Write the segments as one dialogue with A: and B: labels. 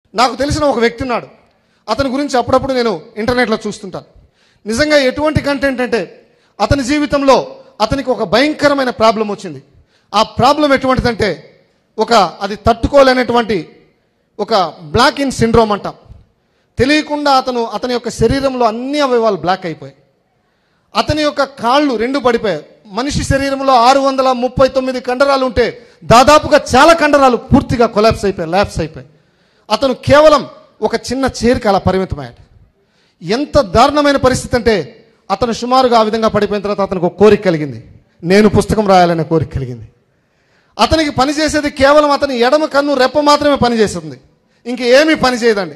A: నాకు తెలిసిన ఒక వ్యక్తి ఉన్నాడు అతని గురించి అప్పుడప్పుడు నేను ఇంటర్నెట్లో చూస్తుంటాను నిజంగా ఎటువంటి కంటెంట్ అంటే అతని జీవితంలో అతనికి ఒక భయంకరమైన ప్రాబ్లం వచ్చింది ఆ ప్రాబ్లం ఎటువంటిదంటే ఒక అది తట్టుకోలేనటువంటి ఒక బ్లాక్ ఇన్ సిండ్రోమ్ అంటాం తెలియకుండా అతను అతని యొక్క శరీరంలో అన్ని అవయవాలు బ్లాక్ అయిపోయాయి అతని యొక్క కాళ్ళు రెండు పడిపోయాయి మనిషి శరీరంలో ఆరు వందల ముప్పై తొమ్మిది కండరాలు ఉంటే దాదాపుగా చాలా కండరాలు పూర్తిగా కొలాప్స్ అయిపోయాయి ల్యాప్స్ అయిపోయాయి అతను కేవలం ఒక చిన్న చేరిక అలా పరిమితమయ్యాడు ఎంత దారుణమైన పరిస్థితి అంటే అతను సుమారుగా ఆ విధంగా పడిపోయిన తర్వాత అతనికి ఒక కోరిక కలిగింది నేను పుస్తకం రాయాలనే కోరిక కలిగింది అతనికి పని చేసేది కేవలం అతని ఎడమ కన్ను రెప్ప మాత్రమే పని చేస్తుంది ఇంక ఏమీ పని చేయదండి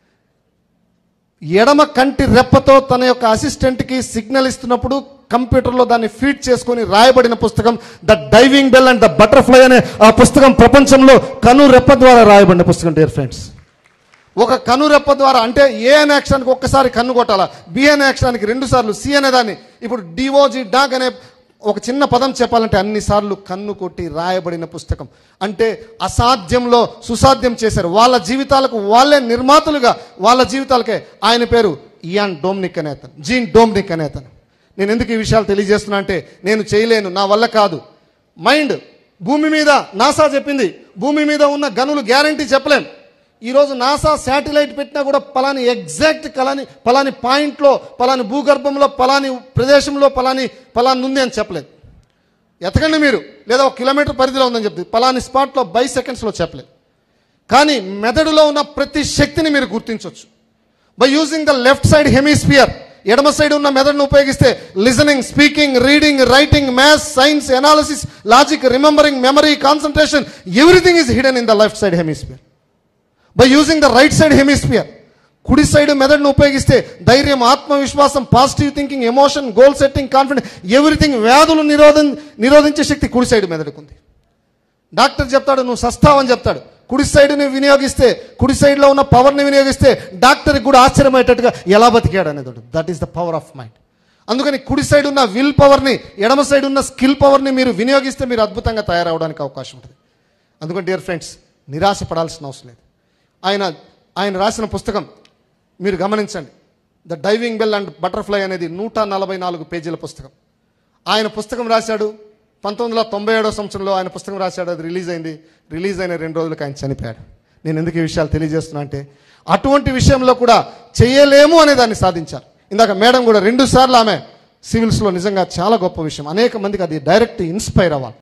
A: ఎడమ కంటి రెప్పతో తన యొక్క అసిస్టెంట్కి సిగ్నల్ ఇస్తున్నప్పుడు కంప్యూటర్లో దాన్ని ఫీడ్ చేసుకొని రాయబడిన పుస్తకం the diving bell and the butterfly అనే ఆ పుస్తకం ప్రపంచంలో కను రెప్ప ద్వారా రాయబడిన పుస్తకం డియర్ ఫ్రెండ్స్ ఒక కను రెప్ప ద్వారా అంటే ఏ అనే అక్షరానికి ఒక్కసారి కన్ను కొట్టాలా బి అనే అక్షరానికి రెండు సార్లు సి అనే దాన్ని ఇప్పుడు డిఓజి డాగ్ అనే ఒక చిన్న పదం చెప్పాలంటే అన్ని సార్లు కన్ను కొట్టి రాయబడిన పుస్తకం అంటే అసాధ్యంలో సుసాధ్యం చేశారు వాళ్ళ జీవితాలకు వాళ్ళే నిర్మాతలుగా వాళ్ళ జీవితాలకే ఆయన పేరు ఇయాన్ డోమ్నిక్ అనే అతను జీన్ డోమ్నిక్ అనే అతను నేను ఎందుకు ఈ విషయాలు తెలియజేస్తున్నా అంటే నేను చేయలేను నా వల్ల కాదు మైండ్ భూమి మీద నాసా చెప్పింది భూమి మీద ఉన్న గనులు గ్యారంటీ చెప్పలేం ఈరోజు నాసా శాటిలైట్ పెట్టినా కూడా పలాని ఎగ్జాక్ట్ కలాని పలాని పాయింట్లో పలాని భూగర్భంలో పలాని ప్రదేశంలో పలాని పలాని ఉంది అని చెప్పలేదు ఎతకండి మీరు లేదా ఒక కిలోమీటర్ పరిధిలో ఉందని చెప్తుంది పలాని స్పాట్లో బై సెకండ్స్లో చెప్పలేదు కానీ మెదడులో ఉన్న ప్రతి శక్తిని మీరు గుర్తించవచ్చు by using the left side hemisphere ఎడమ సైడ్ ఉన్న మెదడును ఉపయోగిస్తే listening speaking reading writing maths science analysis logic remembering memory concentration everything is hidden in the left side hemisphere by using the right side hemisphere కుడి side మెదడును ఉపయోగిస్తే ధైర్యం ఆత్మవిశ్వాసం positive thinking emotion goal setting confidence everything వ్యాధులు నిరోధం నిరోధించే శక్తి కుడి side మెదడుకుంది doctor చెప్తాడు నువ్వు సస్తావని చెప్తాడు కుడి సైడ్ని వినియోగిస్తే కుడి సైడ్లో ఉన్న పవర్ని వినియోగిస్తే డాక్టర్కి కూడా ఆశ్చర్యమయ్యేటట్టుగా ఎలా బతికాడు అనేది that is the power of mind అందుకని కుడి సైడ్ ఉన్న విల్ పవర్ని ఎడమ సైడ్ ఉన్న స్కిల్ పవర్ని మీరు వినియోగిస్తే మీరు అద్భుతంగా తయారవడానికి అవకాశం ఉంటుంది అందుకని డియర్ ఫ్రెండ్స్ నిరాశ పడాల్సిన అవసరం లేదు ఆయన ఆయన రాసిన పుస్తకం మీరు గమనించండి the diving bell and butterfly అనేది నూట నలభై నాలుగు పేజీల పుస్తకం ఆయన పుస్తకం రాశాడు పంతొమ్మిది వందల తొంభై ఏడో సంవత్సరంలో ఆయన పుస్తకం రాశాడు అది రిలీజ్ అయింది రిలీజ్ అయిన రెండు రోజులకు ఆయన చనిపోయాడు నేను ఎందుకు ఈ విషయాలు తెలియజేస్తున్నా అంటే అటువంటి విషయంలో కూడా చేయలేము అనే దాన్ని సాధించారు ఇందాక మేడం కూడా రెండు సార్లు ఆమె సివిల్స్లో నిజంగా చాలా గొప్ప విషయం అనేక మందికి అది డైరెక్ట్ ఇన్స్పైర్ అవ్వాలి